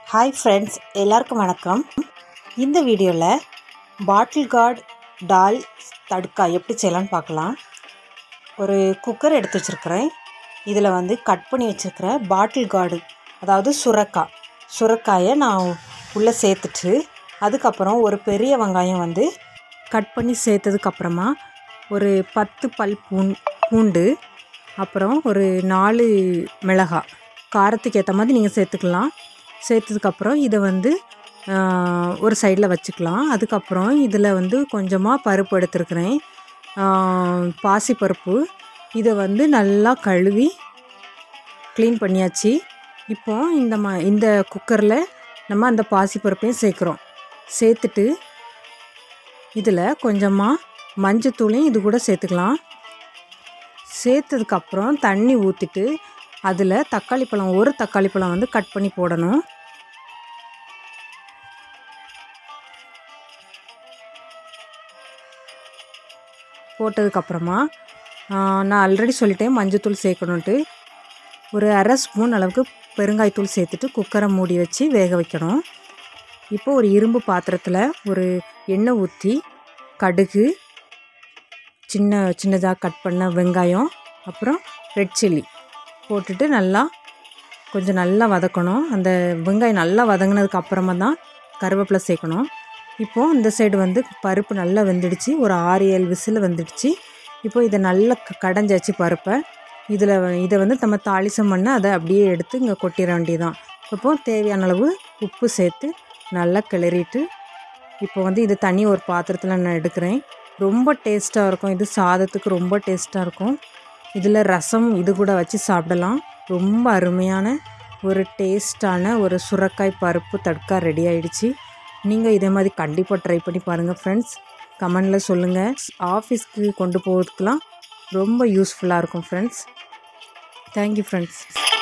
hi friends எல்லாருக்கும் வணக்கம் இந்த வீடியோவில் பாட்டில் கார்டு டால் தடுக்கா எப்படி செய்யலான்னு பார்க்கலாம் ஒரு குக்கர் எடுத்து வச்சுருக்கிறேன் இதில் வந்து கட் பண்ணி வச்சுருக்கிற பாட்டில் கார்டு அதாவது சுரக்காய் சுரக்காயை நான் உள்ளே சேர்த்துட்டு அதுக்கப்புறம் ஒரு பெரிய வெங்காயம் வந்து கட் பண்ணி சேர்த்ததுக்கப்புறமா ஒரு பத்து பல் பூன் பூண்டு அப்புறம் ஒரு நாலு மிளகாய் காரத்துக்கு ஏற்ற மாதிரி நீங்கள் சேர்த்துக்கலாம் சேர்த்ததுக்கப்புறம் இதை வந்து ஆஹ், ஒரு சைடில் வச்சுக்கலாம் அதுக்கப்புறம் இதில் வந்து கொஞ்சமாக பருப்பு எடுத்துருக்கிறேன் பாசிப்பருப்பு இதை வந்து நல்லா கழுவி க்ளீன் பண்ணியாச்சு இப்போ இந்த ம இந்த குக்கரில் நம்ம அந்த பாசிப்பருப்பையும் சேர்க்குறோம் சேர்த்துட்டு இதில் கொஞ்சமாக மஞ்சத்தூளையும் இது கூட சேர்த்துக்கலாம் சேர்த்ததுக்கப்புறம் தண்ணி ஊற்றிட்டு அதில் தக்காளி பழம் ஒரு தக்காளி பழம் வந்து கட் பண்ணி போடணும் போட்டதுக்கப்புறமா நான் ஆல்ரெடி சொல்லிட்டேன் மஞ்சத்தூள் சேர்க்கணுன்ட்டு ஒரு அரை ஸ்பூன் அளவுக்கு பெருங்காயத்தூள் சேர்த்துட்டு குக்கரை மூடி வச்சு வேக வைக்கணும் இப்போ ஒரு இரும்பு பாத்திரத்தில் ஒரு எண்ணெய் ஊற்றி கடுகு சின்ன சின்னதாக கட் பண்ண வெங்காயம் அப்புறம் ரெட் சில்லி போட்டுட்டு நல்லா கொஞ்சம் நல்லா வதக்கணும் அந்த வெங்காயம் நல்லா வதங்கினதுக்கு அப்புறமா தான் கருவேப்பிலை சேர்க்கணும் இப்போது இந்த சைடு வந்து பருப்பு நல்லா வெந்துடுச்சு ஒரு ஆறு ஏழு விசில் வந்துடுச்சு இப்போ இதை நல்லா க- கடைஞ்சாச்சு பருப்பை இதில் இதை வந்து நம்ம தாளிசம் பண்ண அதை அப்படியே எடுத்து இங்கே கொட்டிட வேண்டியதான் இப்போது தேவையான அளவு உப்பு சேர்த்து நல்லா கிளறிட்டு இப்போ வந்து இது தனி ஒரு பாத்திரத்தில் நான் எடுக்கிறேன் ரொம்ப டேஸ்ட்டாக இருக்கும் இது சாதத்துக்கு ரொம்ப டேஸ்ட்டாக இருக்கும் இதில் ரசம் இது கூட வச்சு சாப்பிடலாம் ரொம்ப அருமையான ஒரு டேஸ்டான ஒரு சுரக்காய் பருப்பு தட்கா ரெடி ஆயிடுச்சு நீங்கள் இதே மாதிரி கண்டிப்பாக ட்ரை பண்ணி பாருங்கள் ஃப்ரெண்ட்ஸ் கமெண்டில் சொல்லுங்கள் ஆஃபீஸ்க்கு கொண்டு போகிறதுக்கெலாம் ரொம்ப யூஸ்ஃபுல்லாக இருக்கும் ஃப்ரெண்ட்ஸ் தேங்க்யூ ஃப்ரெண்ட்ஸ்